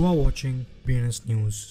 are watching BNS News.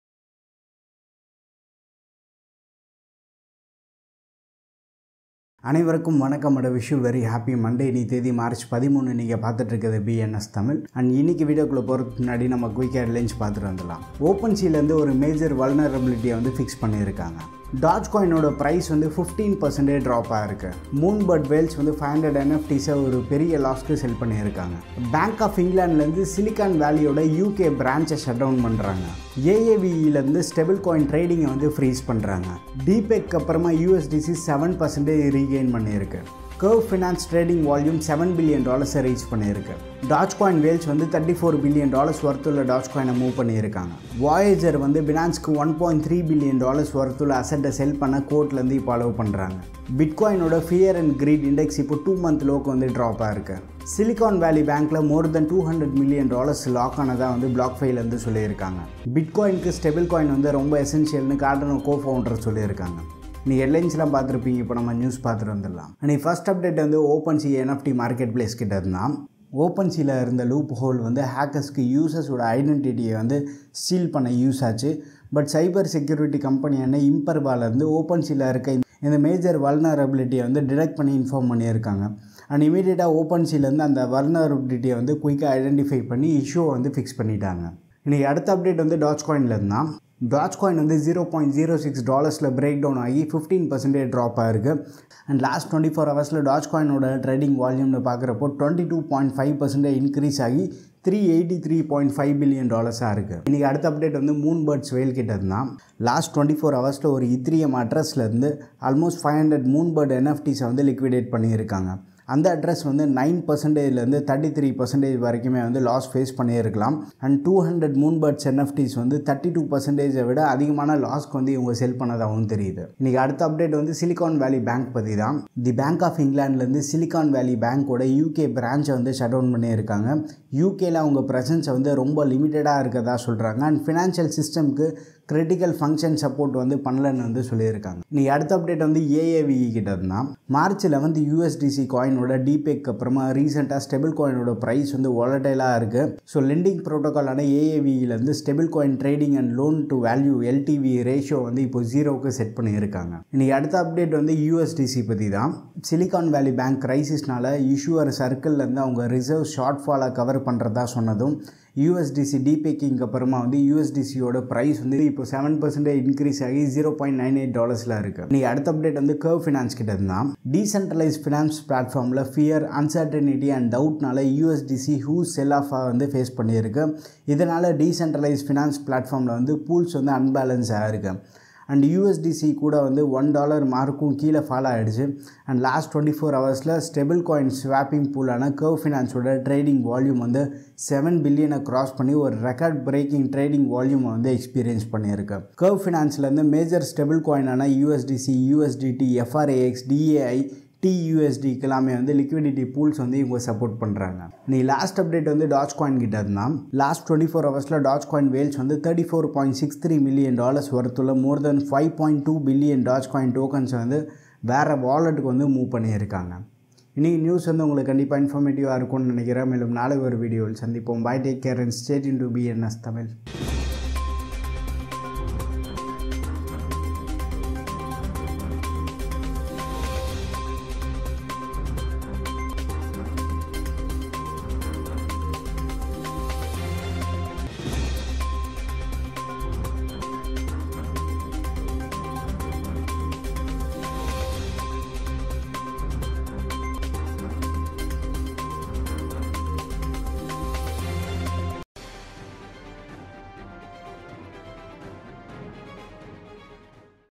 அனைவருக்கும் வணக்கம் அட விஷ் வெரி ஹாப்பி மண்டே நீ தேதி மார்ச் பதிமூணு நீங்கள் பார்த்துட்டு இருக்கிறது பிஎன்எஸ் தமிழ் அண்ட் இன்னைக்கு வீடியோக்குள்ளே போகிறதுக்கு முன்னாடி நம்ம குயிக் ஹெட்லைன்ஸ் பார்த்துட்டு வந்துடலாம் ஓப்பன் சீலேருந்து ஒரு மேஜர் வல்னரபிலிட்டியை வந்து ஃபிக்ஸ் பண்ணியிருக்காங்க டாஜ் காயினோட ப்ரைஸ் வந்து ஃபிஃப்டீன் பர்சன்டேஜ் ட்ராப் ஆயிருக்கு மூன் பர்ட் வேல்ஸ் வந்து ஃபைவ் ஹண்ட்ரட் என்எஃப்டிஸை ஒரு பெரிய லாஸ்க்கு செல் பண்ணியிருக்காங்க பேங்க் ஆஃப் இங்கிலாந்துலேருந்து சிலிக்கான் வேலியோட யூகே பிரான்ச்சை ஷட் டவுன் பண்ணுறாங்க ஏஏவியிலேருந்து ஸ்டெபிள் காயின் ட்ரேடிங்கை வந்து ஃப்ரீஸ் பண்ணுறாங்க டிபெக் அப்புறமா யூஎஸ்டிசி செவன் பர்சன்டேஜ் ரீகெயின் பண்ணியிருக்கு Curve Finance trading volume seven billion டாலர்ஸை ரீச் பண்ணியிருக்கு டாச் காயின் வேல்ஸ் வந்து தேர்ட்டி ஃபோர் பில்லியன் டாலர்ஸ் ஒர்த்துள்ள டாச் காயினை மூவ் பண்ணியிருக்காங்க வாயேஜர் வந்து பினான்ஸ்க்கு one point three billion dollars ஒர்த்துள்ள அசட்டை செல் பண்ண கோர்ட்லேருந்து இப்போ அலோவ் பண்ணுறாங்க பிட்காயினோட ஃபியர் அண்ட் கிரீட் இண்டெக்ஸ் இப்போ டூ மந்த் லோக்கு வந்து ட்ராப் ஆயிருக்கு சிலிகான் வேலி பேங்க்கில் more than two hundred million dollars lock ஆனதாக வந்து பிளாக் ஃபைலேருந்து சொல்லியிருக்காங்க பிட்காயினுக்கு ஸ்டெபிள் காயின் வந்து ரொம்ப எசென்ஷியல்னு கார்டனோ கோ ஃபவுண்டர் சொல்லியிருக்காங்க நீ ஹெட்லைன்ஸ்லாம் பார்த்துருப்பீங்க இப்போ நம்ம நியூஸ் பார்த்துட்டு வந்துடலாம் நீ ஃபஸ்ட் அப்டேட் வந்து OpenSea NFT marketplace கிட்ட இருந்தால் ஓப்பன் சியில் இருந்த லூப் ஹோல் வந்து ஹேக்கர்ஸ்க்கு யூசர்ஸோட ஐடென்டிட்டியை வந்து ஸ்டீல் பண்ண யூஸ் ஆச்சு பட் சைபர் செக்யூரிட்டி கம்பெனியான இம்பர்பாலேருந்து ஓப்பன் சியில் இருக்க இந்த மேஜர் வல்னரபிலிட்டியை வந்து டிடெக்ட் பண்ணி இன்ஃபார்ம் பண்ணியிருக்காங்க அண்ட் இமீடியட்டாக ஓப்பன் சிலேருந்து அந்த வல்னரபிலிட்டியை வந்து குயிக்காக ஐடென்டிஃபை பண்ணி இஷ்யூவை வந்து ஃபிக்ஸ் பண்ணிட்டாங்க இன்றைக்கி அடுத்த அப்டேட் வந்து டாச் காயினில் இருந்தால் டாச் காயின் வந்து ஜீரோ பாயிண்ட் ஜீரோ சிக்ஸ் டாலர்ஸில் பிரேக் டவுன் ஆகி ஃபிஃப்டீன் பர்சன்டேஜ் ட்ராப் ஆயிருக்கு அண்ட் லாஸ்ட் டுவெண்ட்டி ஃபோர் ஹவர்ஸில் டாச் காயினோட ட்ரேடிங் வால்யூம்னு பார்க்குறப்போ twenty two point five percentage increase ஆகி three eighty three point five billion டாலர்ஸாக இருக்குது இன்றைக்கி அடுத்த அப்டேட் வந்து மூன் பேர்ட்ஸ் வெயில் கிட்ட இருந்தால் லாஸ்ட் டுவெண்ட்டி ஃபோர் ஹவர்ஸில் ஒரு இத்ரியம் அட்ரஸ்லேருந்து almost five hundred Moonbird என்எஃப்டிஸை வந்து லிக்விடேட் பண்ணியிருக்காங்க அந்த அட்ரஸ் வந்து நைன் பர்சன்டேஜ்லேருந்து தேர்ட்டி த்ரீ பர்சன்டேஜ் வரைக்குமே வந்து லாஸ் ஃபேஸ் பண்ணியிருக்கலாம் and two hundred Moonbirds NFTs வந்து தேர்ட்டி டூ பர்சன்டேஜை விட அதிகமான லாஸ்க்கு வந்து இவங்க செல் பண்ணதாகவும் தெரியுது இன்றைக்கி அடுத்த அப்டேட் வந்து சிலிகான் வேலி பேங்க் பற்றி தான் தி பேங்க் ஆஃப் இங்கிலாந்துலேருந்து சிலிகான் வேலி பேங்க்கோட யூகே பிரான்ச்சை வந்து ஷட் டவுன் பண்ணியிருக்காங்க யூகேல அவங்க ப்ரெசன்ஸை வந்து ரொம்ப லிமிட்டடாக இருக்கிறதா சொல்கிறாங்க அண்ட் ஃபினான்ஷியல் சிஸ்டம்க்கு கிரிட்டிக்கல் ஃபங்க்ஷன் சப்போர்ட் வந்து பண்ணலன்னு வந்து சொல்லியிருக்காங்க நீ அடுத்த அப்டேட் வந்து ஏஏவி கிட்ட இருந்தால் மார்ச் லெவன்த் யூஎஸ்டிசி காயினோட டிபேக் அப்புறமா ரீசெண்டாக ஸ்டெபிள் காயினோட ப்ரைஸ் வந்து வாலட்டைலாக இருக்குது ஸோ லெண்டிங் ப்ரோட்டோக்காலான ஏஏவியிலேருந்து stablecoin trading and loan to value LTV ratio வந்து இப்போ ஜீரோவுக்கு செட் பண்ணியிருக்காங்க இன்னைக்கு அடுத்த அப்டேட் வந்து யூஎஸ்டிசி பற்றி தான் சிலிகான் வேலி பேங்க் கிரைசிஸ்னால இஷ்யூவர் சர்க்கிள்லேருந்து அவங்க ரிசர்வ் ஷார்ட் ஃபாலை கவர் பண்ணுறதா சொன்னதும் யூஎஸ்டிசி டிபேக்கிங் அப்புறமா வந்து யூஎஸ்டிசியோட ப்ரைஸ் வந்து இப்போ செவன் பர்சன்டேஜ் இன்க்ரீஸ் ஆகி ஜீரோ பாயிண்ட் நைன் எயிட் டாலர்ஸில் இருக்குது நீ அடுத்த அப்டேட் வந்து கர்வ் ஃபினான்ஸ் கிட்ட இருந்தால் டீசென்ட்ரலைஸ் ஃபினான்ஸ் பிளாட்ஃபார்மில் ஃபியர் அன்சர்டனிட்டி அண்ட் டவுட்னால யூஎஸ்டிசி ஹூ செல் ஆஃபாக வந்து ஃபேஸ் பண்ணியிருக்கு இதனால் டீசென்ட்ரலைஸ் ஃபினான்ஸ் பிளாட்ஃபார்மில் வந்து பூல்ஸ் வந்து அன்பேலன்ஸ் ஆகிருக்கு அண்ட் யூஎஸ்டிசி கூட வந்து ஒன் டாலர் மார்க்கும் கீழே ஃபாலோ ஆகிடுச்சு அண்ட் லாஸ்ட் டுவெண்ட்டி ஃபோர் ஹவர்ஸில் ஸ்டெபிள் காயின் ஸ்வாப்பிங் பூலான கர்வ் ஃபினான்ஸோட ட்ரேடிங் வால்யூம் வந்து செவன் பில்லியனை கிராஸ் பண்ணி ஒரு ரெக்கார்ட் பிரேக்கிங் ட்ரேடிங் வால்யூமை வந்து எக்ஸ்பீரியன்ஸ் பண்ணியிருக்கு கர்வ் ஃபினான்ஸ்லேருந்து மேஜர் ஸ்டெபிள் காயினான யூஎஸ்டிசி யூஎஸ்டிடி எஃப்ஆர்ஏஎக்ஸ் டிஏஐ டியூஎஸ்டிக்கு எல்லாமே வந்து லிக்விடிட்டி பூல்ஸ் வந்து இவங்க சப்போர்ட் பண்ணுறாங்க நீ லாஸ்ட் அப்டேட் வந்து டாச் காயின் கிட்ட இருந்தால் லாஸ்ட் டுவெண்ட்டி ஃபோர் ஹவர்ஸில் டாச் காயின் வேல்ஸ் வந்து thirty four point six three million dollars வரத்துள்ள more than five point two billion Dogecoin tokens வந்து வேறு வாலெட்டுக்கு வந்து மூவ் பண்ணியிருக்காங்க இன்றைக்கி நியூஸ் வந்து உங்களுக்கு கண்டிப்பாக இன்ஃபர்மேட்டிவாக இருக்கும்னு நினைக்கிறேன் மேலும் நாளை ஒரு வீடியோவில் சந்திப்போம் bye take care and stayed in to BNS Tamil